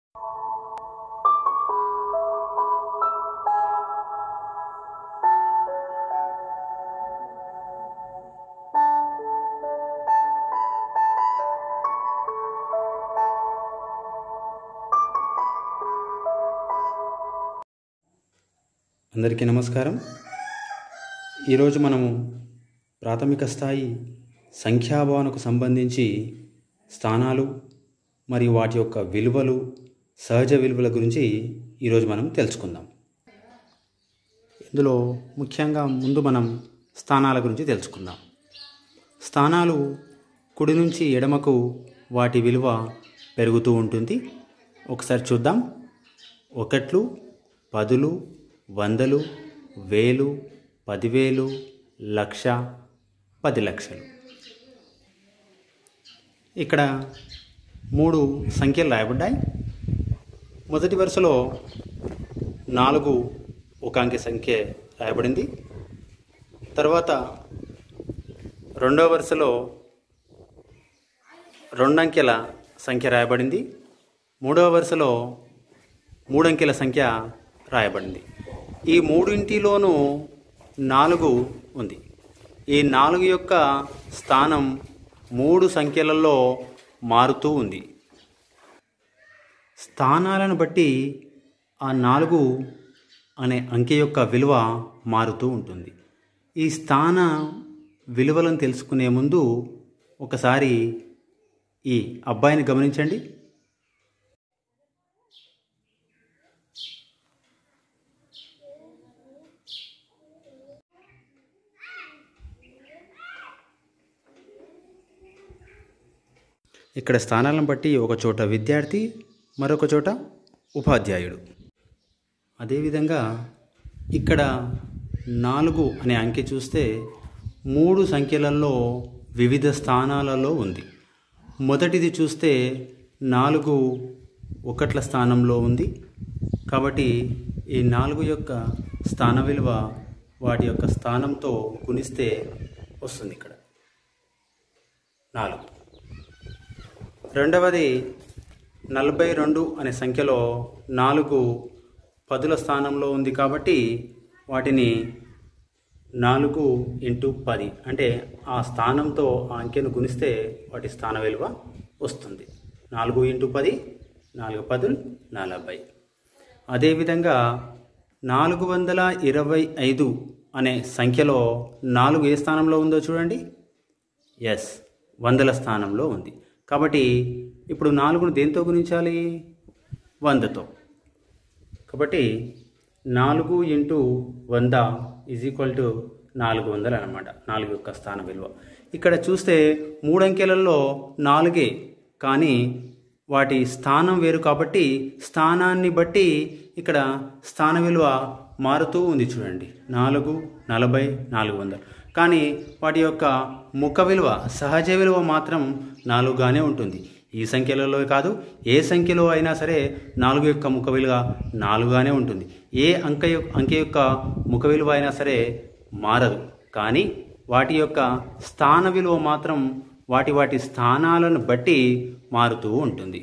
అందరికీ నమస్కారం ఈరోజు మనము ప్రాథమిక స్థాయి సంఖ్యాభావనకు సంబంధించి స్థానాలు మరియు వాటి యొక్క విలువలు సహజ విలువల గురించి ఈరోజు మనం తెలుసుకుందాం ఇందులో ముఖ్యంగా ముందు మనం స్థానాల గురించి తెలుసుకుందాం స్థానాలు కుడి నుంచి ఎడమకు వాటి విలువ పెరుగుతూ ఉంటుంది ఒకసారి చూద్దాం ఒకట్లు పదులు వందలు వేలు పదివేలు లక్ష పది లక్షలు ఇక్కడ మూడు సంఖ్యలు రాయబడ్డాయి మొదటి వరుసలో నాలుగు ఒక అంకె సంఖ్య రాయబడింది తర్వాత రెండవ వరుసలో రెండు అంకెల సంఖ్య రాయబడింది మూడవ వరుసలో మూడు అంకెల సంఖ్య రాయబడింది ఈ మూడింటిలోనూ నాలుగు ఉంది ఈ నాలుగు యొక్క స్థానం మూడు సంఖ్యలలో మారుతూ ఉంది స్థానాలను బట్టి ఆ నాలుగు అనే అంకె యొక్క విలువ మారుతూ ఉంటుంది ఈ స్థాన విలువలను తెలుసుకునే ముందు ఒకసారి ఈ అబ్బాయిని గమనించండి ఇక్కడ స్థానాలను బట్టి ఒక చోట విద్యార్థి మరొక చోట ఉపాధ్యాయుడు అదేవిధంగా ఇక్కడ నాలుగు అనే అంకె చూస్తే మూడు సంఖ్యలలో వివిధ స్థానాలలో ఉంది మొదటిది చూస్తే నాలుగు ఒకట్ల స్థానంలో ఉంది కాబట్టి ఈ నాలుగు యొక్క స్థాన విలువ వాటి యొక్క స్థానంతో గుణిస్తే వస్తుంది ఇక్కడ నాలుగు రెండవది నలభై రెండు అనే సంఖ్యలో నాలుగు పదుల స్థానంలో ఉంది కాబట్టి వాటిని నాలుగు ఇంటూ పది అంటే ఆ స్థానంతో ఆ అంకెను గుణిస్తే వాటి స్థాన విలువ వస్తుంది నాలుగు ఇంటూ పది నాలుగు పదులు నలభై అదేవిధంగా నాలుగు వందల ఇరవై ఐదు అనే సంఖ్యలో నాలుగు ఏ స్థానంలో ఉందో చూడండి ఎస్ వందల స్థానంలో ఉంది కాబట్టి ఇప్పుడు నాలుగును దేంతో గుణించాలి వందతో కాబట్టి నాలుగు ఇంటూ వంద ఈజ్ ఈక్వల్ టు నాలుగు వందలు అనమాట నాలుగు యొక్క స్థాన విలువ ఇక్కడ చూస్తే మూడు అంకెలలో నాలుగే కానీ వాటి స్థానం వేరు కాబట్టి స్థానాన్ని బట్టి ఇక్కడ స్థాన విలువ మారుతూ ఉంది చూడండి నాలుగు నలభై నాలుగు వందలు కానీ వాటి యొక్క ముఖ విలువ సహజ విలువ మాత్రం నాలుగుగానే ఉంటుంది ఈ సంఖ్యలలో కాదు ఏ సంఖ్యలో అయినా సరే నాలుగు యొక్క ముఖ విలువ నాలుగుగానే ఉంటుంది ఏ అంక యొ- అంకె యొక్క ముఖ విలువ అయినా సరే మారదు కానీ వాటి యొక్క స్థాన విలువ మాత్రం వాటి వాటి స్థానాలను బట్టి మారుతూ ఉంటుంది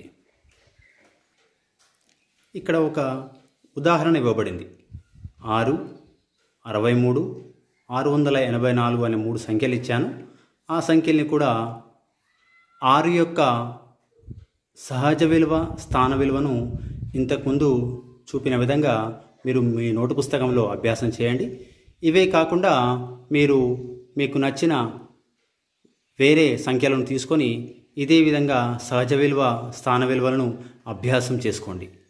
ఇక్కడ ఒక ఉదాహరణ ఇవ్వబడింది ఆరు అరవై మూడు ఆరు వందల ఎనభై నాలుగు అనే మూడు సంఖ్యలు ఇచ్చాను ఆ సంఖ్యల్ని కూడా ఆరు యొక్క సహజ విలువ స్థాన విలువను ఇంతకుముందు చూపిన విధంగా మీరు మీ నోటు పుస్తకంలో అభ్యాసం చేయండి ఇవే కాకుండా మీరు మీకు నచ్చిన వేరే సంఖ్యలను తీసుకొని ఇదే విధంగా సహజ విలువ స్థాన విలువలను అభ్యాసం చేసుకోండి